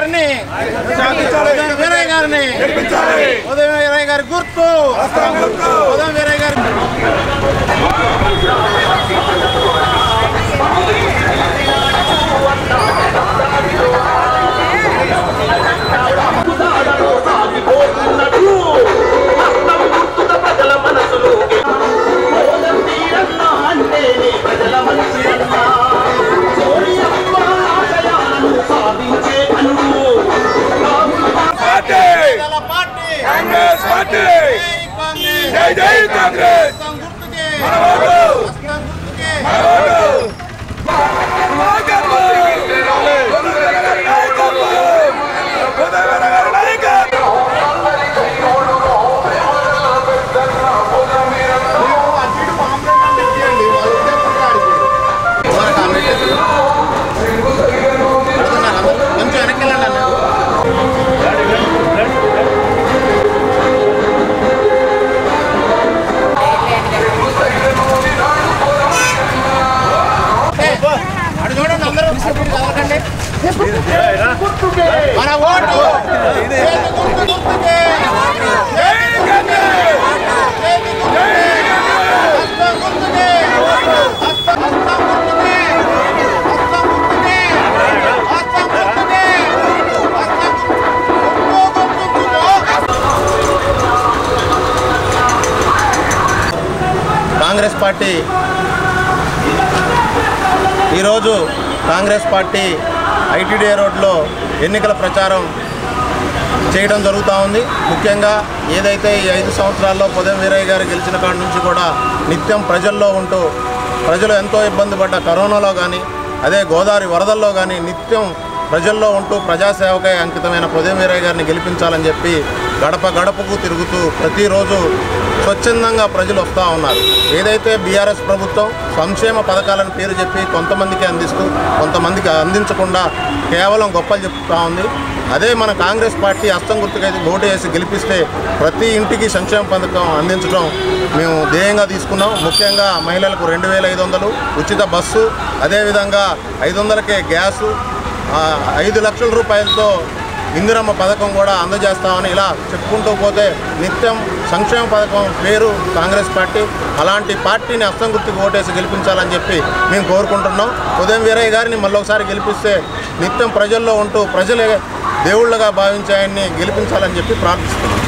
గారిని ఉదయం వీరయ్య గారిని ఉదయం వీరయ్య గారి గుర్తు ఉదయం వీరయ్య గారి ప్రజల మనసులోకి మోదం తీరన్న అంటేనే ప్రజల మనసులన్న సోనియమ్మ ఆశయాలను సాధించే అనువు పార్టీ ప్రజల పార్టీ కాంగ్రెస్ పార్టీ జై కాంగ్రెస్ జై జై కాంగ్రెస్ హస్తం గుర్తుకే మనవాడు హస్తం గుర్తుకే మనవాడు నాయకత్వం నాయకత్వం ఉదయవీర గారి నాయకత్వం కొంచెం వెనక్కి వెళ్ళండి అన్న అటు చూడండి అందరూ చదవకండి మన ఓటు చేతి గుర్తు గుర్తుకే చేతి గుర్తుకే హస్తం గుర్తుకే హస్తం హస్తం గుర్తుకే హస్తం గుర్తుకే హస్తం గుర్తుకే హస్తం గుర్తు గుర్తుంచుకో కాంగ్రెస్ పార్టీ ఈరోజు కాంగ్రెస్ పార్టీ ఐటీడీ రోడ్లో ఎన్నికల ప్రచారం చేయడం జరుగుతూ ఉంది ముఖ్యంగా ఏదైతే ఈ ఐదు సంవత్సరాల్లో పొదం వీరయ్య గారు గెలిచిన కాడి నుంచి కూడా నిత్యం ప్రజల్లో ఉంటూ ప్రజలు ఎంతో ఇబ్బంది పడ్డ కరోనాలో కానీ అదే గోదావరి వరదల్లో కానీ నిత్యం ప్రజల్లో ఉంటూ ప్రజాసేవకై అంకితమైన పొదం వీరయ్య గారిని గెలిపించాలని చెప్పి గడప గడపకు తిరుగుతూ ప్రతిరోజు స్వచ్ఛందంగా ప్రజలు వస్తూ ఉన్నారు ఏదైతే బీఆర్ఎస్ ప్రభుత్వం సంక్షేమ పథకాలను పేరు చెప్పి కొంతమందికి అందిస్తూ కొంతమందికి అందించకుండా కేవలం గొప్పలు చెప్తా ఉంది అదే మన కాంగ్రెస్ పార్టీ అస్తం గుర్తుకైతే ఓటు వేసి గెలిపిస్తే ప్రతి ఇంటికి సంక్షేమ పథకం అందించడం మేము ధ్యేయంగా తీసుకున్నాం ముఖ్యంగా మహిళలకు రెండు వేల ఐదు వందలు ఉచిత బస్సు అదేవిధంగా ఐదు వందలకే గ్యాసు ఆ, ఐదు లక్షల రూపాయలతో ఇందిరమ్మ పథకం కూడా అందజేస్తామని ఇలా చెప్పుకుంటూ పోతే నిత్యం సంక్షేమ పథకం పేరు కాంగ్రెస్ పార్టీ అలాంటి పార్టీని అస్తం గుర్తుకు ఓటేసి గెలిపించాలని చెప్పి మేము కోరుకుంటున్నాం ఉదయం వీరయ్య గారిని మళ్ళొకసారి గెలిపిస్తే నిత్యం ప్రజల్లో ఉంటూ ప్రజలే దేవుళ్ళగా భావించే ఆయన్ని గెలిపించాలని చెప్పి ప్రార్థిస్తున్నాం